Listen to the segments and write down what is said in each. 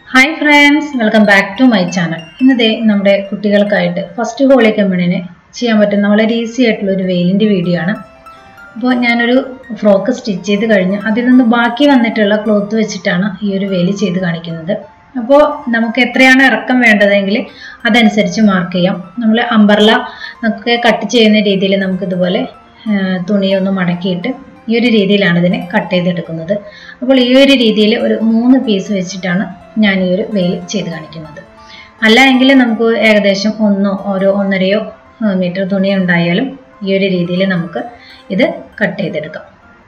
hi friends welcome back to my channel ഇന്നതേ നമ്മുടെ കുട്ടികൾക്കായിട്ട് ഫസ്റ്റ് ഹോളി കമ്മ്യൂണിന് ചെയ്യാൻ പറ്റുന്ന വളരെ ഈസി ആയിട്ടുള്ള ഒരു വെയിലിൻ്റെ വീഡിയോ ആണ് അപ്പോൾ ഞാനൊരു ഫ്രോക്ക് സ്റ്റിച്ച് ചെയ്ത് കഴിഞ്ഞ് അതിൽ നിന്ന് ബാക്കി വന്നിട്ടുള്ള ക്ലോത്ത് വെച്ചിട്ടാണ് ഈ ഒരു വെയിൽ ചെയ്ത് കാണിക്കുന്നത് അപ്പോൾ നമുക്ക് എത്രയാണ് ഇറക്കം വേണ്ടതെങ്കിൽ അതനുസരിച്ച് മാർക്ക് ചെയ്യാം നമ്മൾ അമ്പർല ഒക്കെ കട്ട് ചെയ്യുന്ന രീതിയിൽ നമുക്കിതുപോലെ തുണിയൊന്ന് മടക്കിയിട്ട് ഈ ഒരു രീതിയിലാണ് ഇതിനെ കട്ട് ചെയ്തെടുക്കുന്നത് അപ്പോൾ ഈ ഒരു രീതിയിൽ ഒരു മൂന്ന് പീസ് വെച്ചിട്ടാണ് ഞാൻ ഈ ഒരു വെയിൽ ചെയ്ത് കാണിക്കുന്നത് അല്ല എങ്കിൽ നമുക്ക് ഏകദേശം ഒന്നോ ഓരോ ഒന്നരയോ മീറ്റർ തുണി ഉണ്ടായാലും ഈ ഒരു രീതിയിൽ നമുക്ക് ഇത് കട്ട് ചെയ്തെടുക്കാം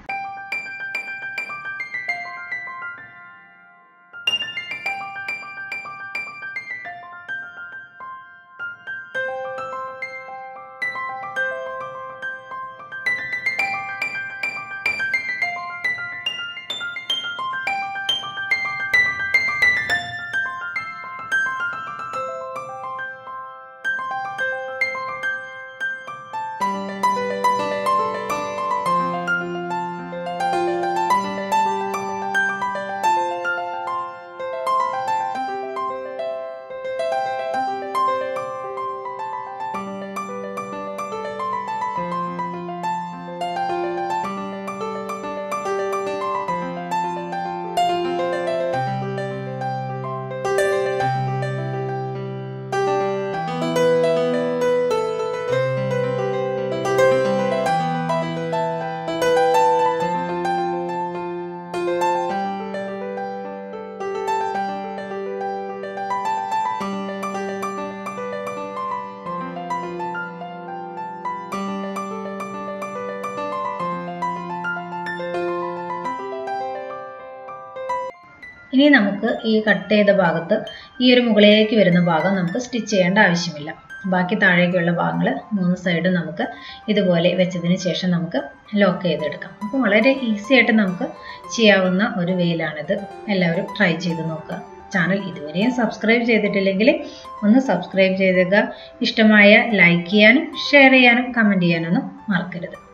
ഇനി നമുക്ക് ഈ കട്ട് ചെയ്ത ഭാഗത്ത് ഈ ഒരു മുകളിലേക്ക് വരുന്ന ഭാഗം നമുക്ക് സ്റ്റിച്ച് ചെയ്യേണ്ട ആവശ്യമില്ല ബാക്കി താഴേക്കുള്ള ഭാഗങ്ങൾ മൂന്ന് സൈഡും നമുക്ക് ഇതുപോലെ വെച്ചതിന് ശേഷം നമുക്ക് ലോക്ക് ചെയ്തെടുക്കാം അപ്പോൾ വളരെ ഈസി ആയിട്ട് നമുക്ക് ചെയ്യാവുന്ന ഒരു വെയിലാണിത് എല്ലാവരും ട്രൈ ചെയ്ത് നോക്കുക ചാനൽ ഇതുവരെയും സബ്സ്ക്രൈബ് ചെയ്തിട്ടില്ലെങ്കിൽ ഒന്ന് സബ്സ്ക്രൈബ് ചെയ്തേക്കുക ഇഷ്ടമായ ലൈക്ക് ചെയ്യാനും ഷെയർ ചെയ്യാനും കമൻറ്റ് ചെയ്യാനൊന്നും മറക്കരുത്